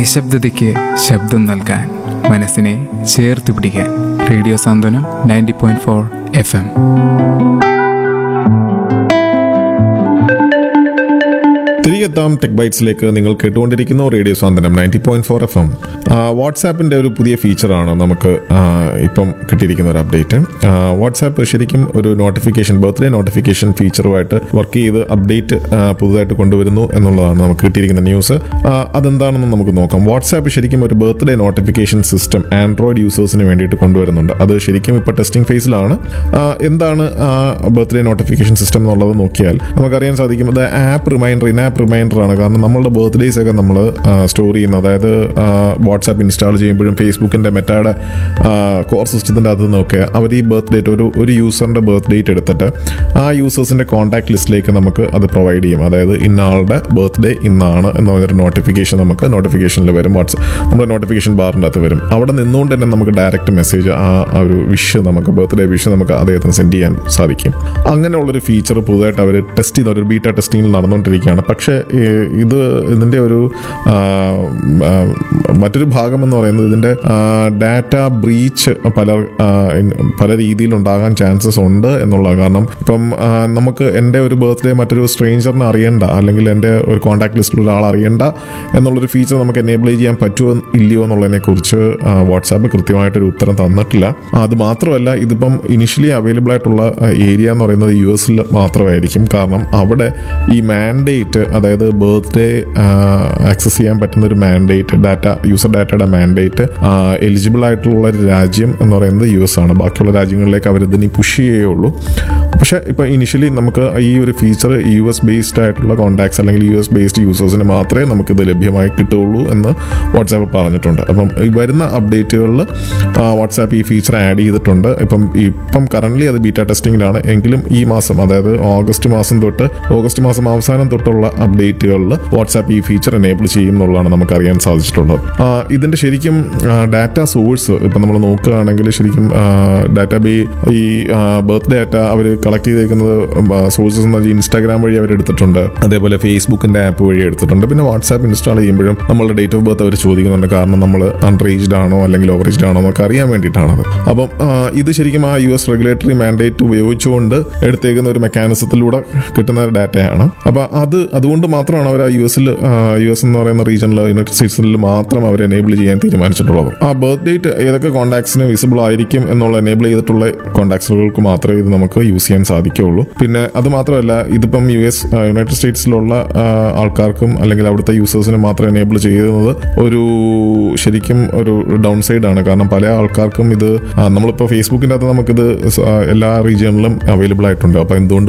നിശബ്ദതയ്ക്ക് ശബ്ദം നൽകാൻ മനസ്സിനെ ചേർത്ത് പിടിക്കാൻ radio Santhwanam ninety point four F M തിരികെത്താം ടെക് ബൈറ്റ്സിലേക്ക് നിങ്ങൾ കേട്ടുകൊണ്ടിരിക്കുന്നു radio Santhwanam ninety point four F M വാട്സാപ്പിന്റെ ഒരു പുതിയ ഫീച്ചറാണ് നമുക്ക് ആ, ഇപ്പം കിട്ടിയിരിക്കുന്ന ഒരു അപ്ഡേറ്റ് വാട്സാപ്പ് ശരിക്കും ഒരു നോട്ടിഫിക്കേഷൻ ബർത്ത്ഡേ നോട്ടിഫിക്കേഷൻ ഫീച്ചറുമായിട്ട് വർക്ക് ചെയ്ത് അപ്ഡേറ്റ് പുതുതായിട്ട് കൊണ്ടുവരുന്നു എന്നുള്ളതാണ് നമുക്ക് കിട്ടിയിരിക്കുന്ന ന്യൂസ് അതെന്താണെന്ന് നമുക്ക് നോക്കാം വാട്സാപ്പ് ശരിക്കും ഒരു ബർത്ത്ഡേ നോട്ടിഫിക്കേഷൻ സിസ്റ്റം ആൻഡ്രോയിഡ് യൂസേഴ്സിന് വേണ്ടിയിട്ട് കൊണ്ടുവരുന്നുണ്ട് അത് ശരിക്കും ഇപ്പോൾ ടെസ്റ്റിംഗ് ഫേസിലാണ് ആ, എന്താണ് ബർത്ത്ഡേ നോട്ടിഫിക്കേഷൻ സിസ്റ്റം എന്നുള്ളത് നോക്കിയാൽ നമുക്കറിയാൻ സാധിക്കും അത് app reminder in app reminder ആണ് കാരണം നമ്മളുടെ ബർത്ത്ഡേസ് ഒക്കെ നമ്മൾ സ്റ്റോർ ചെയ്യുന്നത് അതായത് വാട്സാപ്പ് ഇൻസ്റ്റാൾ ചെയ്യുമ്പോഴും ഫേസ്ബുക്കിൻ്റെ മെറ്റായുടെ കോർ സിസ്റ്റത്തിൻ്റെ അകത്ത് നിന്നൊക്കെ അവർ ഈ ബർത്ത് ഡേറ്റ് ഒരു ഒരു യൂസറിൻ്റെ ബർത്ത് ഡേറ്റ് എടുത്തിട്ട് ആ യൂസേഴ്സിൻ്റെ കോൺടാക്ട് ലിസ്റ്റിലേക്ക് നമുക്ക് അത് പ്രൊവൈഡ് ചെയ്യും അതായത് ഇന്ന ആളുടെ ബർത്ത് ഡേ ഇന്നാണ് എന്ന് പറഞ്ഞൊരു നോട്ടിഫിക്കേഷൻ നമുക്ക് നോട്ടിഫിക്കേഷനിൽ വരും വാട്സപ്പ് നമ്മുടെ നോട്ടിഫിക്കേഷൻ ബാറിൻ്റെ അകത്ത് വരും അവിടെ നിന്നുകൊണ്ട് തന്നെ നമുക്ക് ഡയറക്റ്റ് മെസ്സേജ് ആ ആ ഒരു വിഷ് നമുക്ക് ബർത്ത്ഡേ വിഷ് നമുക്ക് അദ്ദേഹത്തിന് സെൻഡ് ചെയ്യാൻ സാധിക്കും അങ്ങനെയുള്ളൊരു ഫീച്ചർ പുതുതായിട്ട് അവർ ടെസ്റ്റ് ചെയ്ത ഒരു ബീറ്റ ടെസ്റ്റിംഗിൽ നടന്നുകൊണ്ടിരിക്കുകയാണ് പക്ഷേ ഈ ഇത് ഇതിൻ്റെ ഒരു ആ, ആ, മറ്റൊരു ഭാഗം എന്ന് പറയുന്നത് ഇതിൻ്റെ ഡാറ്റ ബ്രീച്ച് പല ആ, ഇൻ- പല രീതിയിൽ ഉണ്ടാകാൻ ചാൻസസ് ഉണ്ട് എന്നുള്ളത് കാരണം ഇപ്പം ആ, നമുക്ക് എൻ്റെ ഒരു ബർത്ത്ഡേ മറ്റൊരു സ്ട്രേഞ്ചറിനെ അറിയണ്ട അല്ലെങ്കിൽ എൻ്റെ ഒരു കോൺടാക്ട് ലിസ്റ്റിലുള്ള ആൾ അറിയണ്ട എന്നുള്ളൊരു ഫീച്ചർ നമുക്ക് എനേബിൾ ചെയ്യാൻ പറ്റുമോ ഇല്ലയോ എന്നുള്ളതിനെ കുറിച്ച് വാട്സാപ്പ് കൃത്യമായിട്ടൊരു ഉത്തരം തന്നിട്ടില്ല അത് മാത്രമല്ല ഇതിപ്പം ഇനിഷ്യലി അവൈലബിൾ ആയിട്ടുള്ള ഏരിയ എന്ന് പറയുന്നത് യു എസിൽ മാത്രമായിരിക്കും കാരണം അവിടെ ഈ മാൻഡേറ്റ് അതായത് ബർത്ത്ഡേ ആക്സസ് ചെയ്യാൻ പറ്റുന്ന ഒരു മാൻഡേറ്റ് ഡാറ്റ യൂസർ ഡാറ്റയുടെ മാൻഡേറ്റ് എലിജിബിൾ ആയിട്ടുള്ള ഒരു രാജ്യം എന്ന് പറയുന്നത് യു എസ് ആണ് ബാക്കിയുള്ള രാജ്യങ്ങളിലേക്ക് അവർ ഇതിനി പുഷ് ചെയ്യുകയുള്ളൂ പക്ഷേ ഇപ്പോൾ ഇനിഷ്യലി നമുക്ക് ഈ ഒരു ഫീച്ചർ യു എസ് ബേസ്ഡ് ആയിട്ടുള്ള കോൺടാക്ട്സ് അല്ലെങ്കിൽ യു എസ് ബേസ്ഡ് യൂസേഴ്സിന് മാത്രമേ നമുക്കിത് ലഭ്യമായി കിട്ടുകയുള്ളൂ എന്ന് വാട്സാപ്പ് പറഞ്ഞിട്ടുണ്ട് അപ്പം ഈ വരുന്ന അപ്ഡേറ്റുകളിൽ വാട്സാപ്പ് ഈ ഫീച്ചർ ആഡ് ചെയ്തിട്ടുണ്ട് ഇപ്പം ഇപ്പം കറൻ്റ്ലി അത് ബീറ്റ ടെസ്റ്റിംഗിലാണ് എങ്കിലും ഈ മാസം അതായത് ഓഗസ്റ്റ് മാസം തൊട്ട് ഓഗസ്റ്റ് മാസം അവസാനം തൊട്ടുള്ള അപ്ഡേറ്റുകളിൽ വാട്സാപ്പ് ഈ ഫീച്ചർ എനേബിൾ ചെയ്യും എന്നുള്ളതാണ് നമുക്ക് അറിയാൻ സാധിച്ചിട്ടുള്ളത് ആ, ഇതിന്റെ ശരിക്കും ഡാറ്റ സോഴ്സ് ഇപ്പം നമ്മൾ നോക്കുകയാണെങ്കിൽ ശരിക്കും ഡാറ്റ ബേ ഈ ബർത്ത് ഡാറ്റ അവർ കളക്ട് ചെയ്തേക്കുന്നത് സോഴ്സസ് എന്ന് പറഞ്ഞാൽ ഇൻസ്റ്റാഗ്രാം വഴി അവർ എടുത്തിട്ടുണ്ട് അതേപോലെ ഫേസ്ബുക്കിന്റെ ആപ്പ് വഴി എടുത്തിട്ടുണ്ട് പിന്നെ വാട്സാപ്പ് ഇൻസ്റ്റാൾ ചെയ്യുമ്പോഴും നമ്മളുടെ ഡേറ്റ് ഓഫ് ബർത്ത് അവർ ചോദിക്കുന്നുണ്ട് കാരണം നമ്മൾ അൺറേജ്ഡ് ആണോ അല്ലെങ്കിൽ ഓവറേജ്ഡ് ആണോ എന്നൊക്കെ അറിയാൻ വേണ്ടിയിട്ടാണത് അപ്പം ആ, ഇത് ശരിക്കും ആ യു എസ് റെഗുലേറ്ററി മാൻഡേറ്റ് ഉപയോഗിച്ചുകൊണ്ട് എടുത്തേക്കുന്ന ഒരു മെക്കാനിസത്തിലൂടെ കിട്ടുന്ന ഒരു ഡാറ്റയാണ് അപ്പൊ അത് അതുകൊണ്ട് മാത്രമാണ് അവർ ആ യു എസിൽ യു എസ് എന്ന് പറയുന്ന റീജിയനിൽ യുണൈറ്റഡ് സ്റ്റേറ്റ്സിൽ മാത്രം അവർ എനേബിൾ ചെയ്യാൻ തീരുമാനിച്ചിട്ടുള്ളത് ആ ബർത്ത് ഡേറ്റ് ഏതൊക്കെ കോൺടാക്ട്സിന് വിസിബിൾ ആയിരിക്കും എന്നുള്ള എനേബിൾ ചെയ്തിട്ടുള്ള കോൺടാക്ട്സുകൾക്ക് മാത്രമേ ഇത് നമുക്ക് യൂസ് ചെയ്യാൻ സാധിക്കുകയുള്ളൂ പിന്നെ അത് മാത്രമല്ല ഇതിപ്പം യു എസ് യുണൈറ്റഡ് സ്റ്റേറ്റ്സിലുള്ള ആ, ആൾക്കാർക്കും അല്ലെങ്കിൽ അവിടുത്തെ യൂസേഴ്സിനും മാത്രം എനേബിൾ ചെയ്യുന്നത് ഒരു ശരിക്കും ഒരു ഡൗൺ സൈഡ് ആണ് കാരണം പല ആൾക്കാർക്കും ഇത് ആ, നമ്മളിപ്പോൾ ഫേസ്ബുക്കിൻ്റെ അകത്ത് നമുക്കിത് സ- ആ, എല്ലാ റീജിയണിലും അവൈലബിൾ ആയിട്ടുണ്ട് അപ്പോൾ എന്തുകൊണ്ട്